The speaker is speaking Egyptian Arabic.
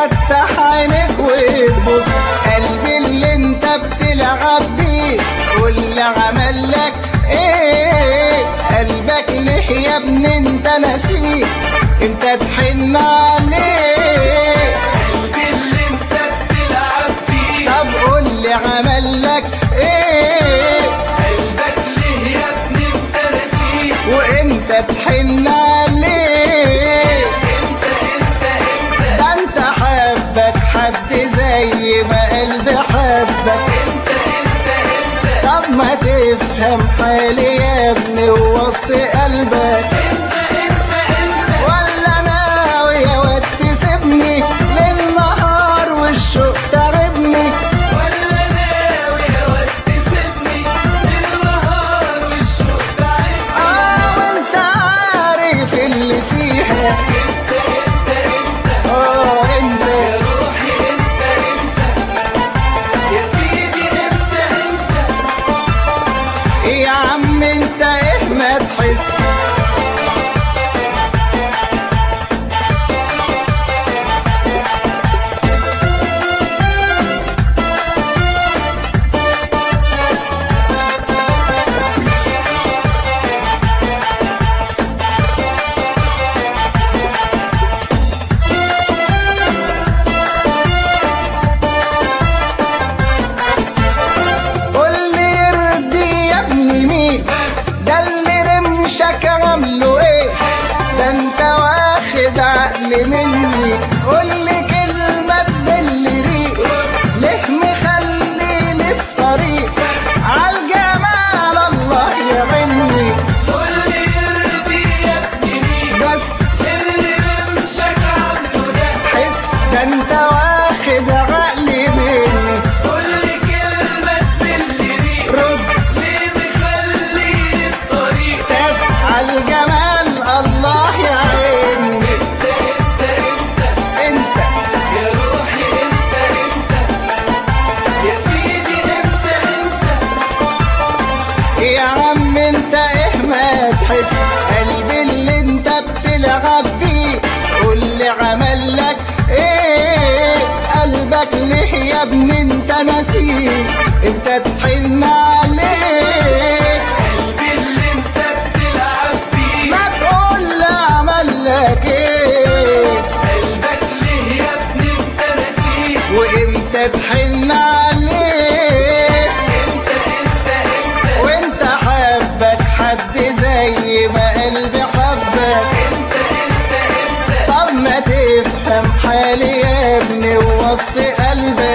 تفتح عينك وتبص قلبي اللي انت بتلعب بيه واللي عمل لك ايه قلبك ليه يا ابني انت ناسيه انت تحن عليه قلبي اللي انت بتلعب بيه طب قول لي عمل لك ايه قلبك ليه يا ابني انت ناسيه وانت تحن عليه انت انت انت ده انت حبك حد زي ما قلبي حبك انت انت انت طب ما تفهم حالي يا ابني ووصي قلبك انت انت انت ولا ناوي يا واد تسيبني للنهار والشوق تعبني ولا ناوي يا واد تسيبني للنهار والشوق تعبني اه وانت عارف اللي فيها انت انت انت اه انت يا روحي انت انت يا سيدي انت انت يا عم انت ايه ما تحس قول لي يرضي يا ابني مين ده اللي رمشك عامله ايه ده انت واخد عقل مني قول لي كلمة تدل ريق ليه مخلي لي الطريق عالجمال الله يعيني قول لي يرضي يا ابني مين بس اللي رمشك عنده ده حس ده انت واخد عقلي مني قول لي كلمة تدل ريق رد ليه مخلي الطريق سد عالجمال الله يعيني انت انت انت انت يا روحي انت انت يا سيدي انت انت يا عم انت ايه ما تحس قلبي اللي انت بتلعب بيه قول لي عمل لك ايه قلبك ليه يا ابني انت ناسيه انت تحن عليه قلبي اللي انت بتلعب بيه ما تقول لي عمل لك ايه قلبك ليه يا ابني انت ناسيه وامتى تحن عليه انت انت انت وانت حبك حد زي ما قلبي حبك انت انت انت طب ما تفهم حالي يا ابني ووصي قلبك